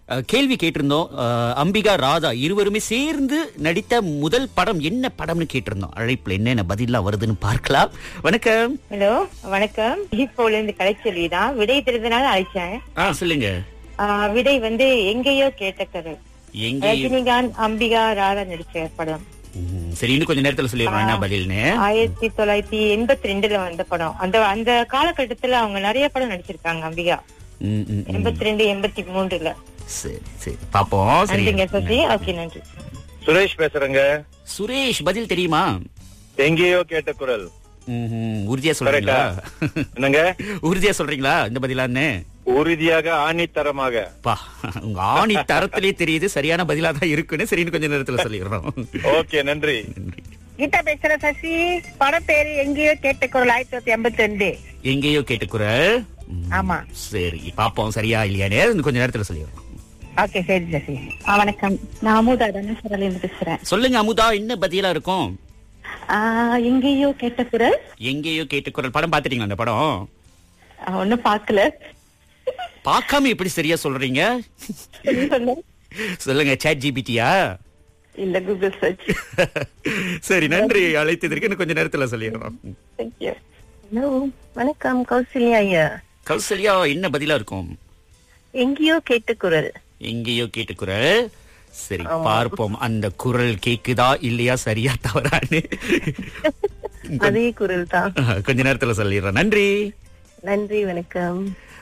அஹ், கேள்வி கேட்டிருந்தோம் அஹ், அம்பிகா ராதா இருவருமே சேர்ந்து நடித்த முதல் படம் என்ன படம்னு கேட்டிருந்தோம் அழைப்புல என்னென்ன பதிலாம் வருதுன்னு பார்க்கலாம் வணக்கம் ஹலோ வணக்கம் இப்போல இருந்து கலைச்செல்வி தான் விடை தெரிந்தனால அழைச்சேன் ஆ சொல்லுங்க ஆஹ் விடை வந்து எங்கேயோ கேட்ட கரு எங்க ரஜினிகாந்த் அம்பிகா ராதா நடிச்ச படம் ம், சரி இன்னும் கொஞ்ச நேரத்துல சொல்லிடுறோம் என்ன பதில்னு ஆயிரத்தி தொள்ளாயிரத்தி எண்பத்தி ரெண்டுல வந்த படம் அந்த அந்த காலகட்டத்துல அவங்க நிறைய படம் நடிச்சிருக்காங்க அம்பிகா ம், ம், ம். எண்பத்தி ரெண்டு எண்பத்தி மூன்றுல சரி சரி பாப்போம் சரி நன்றிங்க சசி ஓகே நன்றி சுரேஷ் பேசுறேங்க சுரேஷ் பதில் தெரியுமா எங்கேயோ கேட்ட குரல் ம்ஹும். உறுதியா சொல்றீங்களா என்னங்க உறுதியா சொல்றீங்களா இந்த பதிலான்னு உறுதியாக ஆணித்தரமாக பா உங்க ஆணி தரத்திலே தெரியுது சரியான பதிலா தான் இருக்குன்னு சரி இன்னும் கொஞ்ச நேரத்துல சொல்லிடுறோம் ஓகே நன்றி நன்றி கீதா பேசுற சசி படம் பேரு எங்கேயோ கேட்ட குரல் ஆயிரத்தி தொள்ளாயிரத்தி எண்பத்தி ரெண்டு எங்கேயோ கேட்டுக்குறல் ம், ஆமா சரி பாப்போம் சரியா இல்லையானே இன்னும் கொஞ்ச நேரத்துல சொல்லிடுறோம் ஓகே சரி சசி வணக்கம் நான் அமுதா தனுஷரல இருந்து பேசுறேன் சொல்லுங்க அமுதா என்ன பதிலா இருக்கும் ஆஹ் எங்கேயோ கேட்ட குரல் எங்கேயோ கேட்டுக்குறல் படம் பாத்துட்டீங்களா அந்த படம் ஆஹ் ஒண்ணும் பாக்கல பார்க்காம எப்படி சரியா சொல்றீங்க சொல்லுங்க சேட் ஜிபிடியா இல்ல கூகுள் சர்ச் சரி நன்றி அழைத்ததற்கு இன்னும் கொஞ்ச நேரத்துல சொல்லிடுறோம் தேங்க்யூ ஹலோ வணக்கம் கௌசல்யா ஐயா கௌசல்யா என்ன பதிலா இருக்கும் எங்கேயோ கேட்ட குரல் எங்கேயோ கேட்டுக்குறல் சரி பார்ப்போம் அந்த குரல் கேக்குதா இல்லையா சரியா தவறான்னு அதே குரல் தான் கொஞ்ச நேரத்துல சொல்லிடுறேன் நன்றி நன்றி வணக்கம்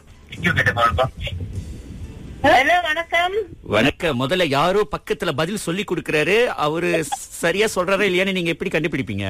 ஹலோ வணக்கம் வணக்கம் முதல்ல யாரோ பக்கத்துல பதில் சொல்லி கொடுக்கறாரு அவரு சரியா சொல்றாரா இல்லையான்னு நீங்க எப்படி கண்டுபிடிப்பீங்க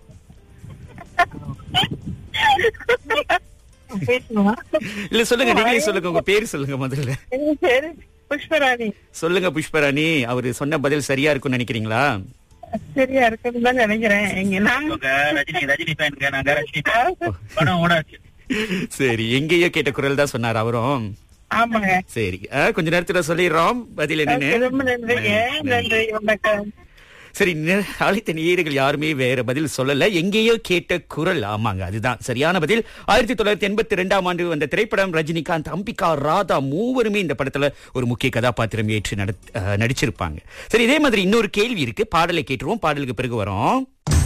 பேசணுமா இல்ல சொல்லுங்க நீங்களே சொல்லுங்க உங்க பேரு சொல்லுங்க முதல்ல என் பேரு புஷ்பராணி சொல்லுங்க புஷ்பராணி அவரு சொன்ன பதில் சரியா இருக்கும்னு நினைக்கிறீங்களா சரியா இருக்குன்னு தான் நினைக்கிறேன் எங்க நான் ரஜினி ரஜினி ஃபேனுங்க நாங்க ரஜினி fan. படம் ஓடாச்சு சரி எங்கேயோ கேட்ட குரல் தான் சொன்னார் அவரும் ஆமாங்க சரி ஆ, கொஞ்ச நேரத்துல சொல்லிடுறோம் பதில் என்னன்னு ரொம்ப நன்றிங்க நன்றி வணக்கம் சரி நே- அழைத்த நேயர்கள் யாருமே வேற பதில் சொல்லல எங்கேயோ கேட்ட குரல் ஆமாங்க அதுதான் சரியான பதில் ஆயிரத்தி தொள்ளாயிரத்தி எண்பத்தி ரெண்டாம் ஆண்டு வந்த திரைப்படம் ரஜினிகாந்த் அம்பிகா ராதா மூவருமே இந்த படத்துல ஒரு முக்கிய கதாபாத்திரம் ஏற்று நடத்- அஹ், நடிச்சிருப்பாங்க சரி இதே மாதிரி இன்னொரு கேள்வி இருக்கு பாடலை கேட்டுருவோம் பாடலுக்கு பிறகு வரோம்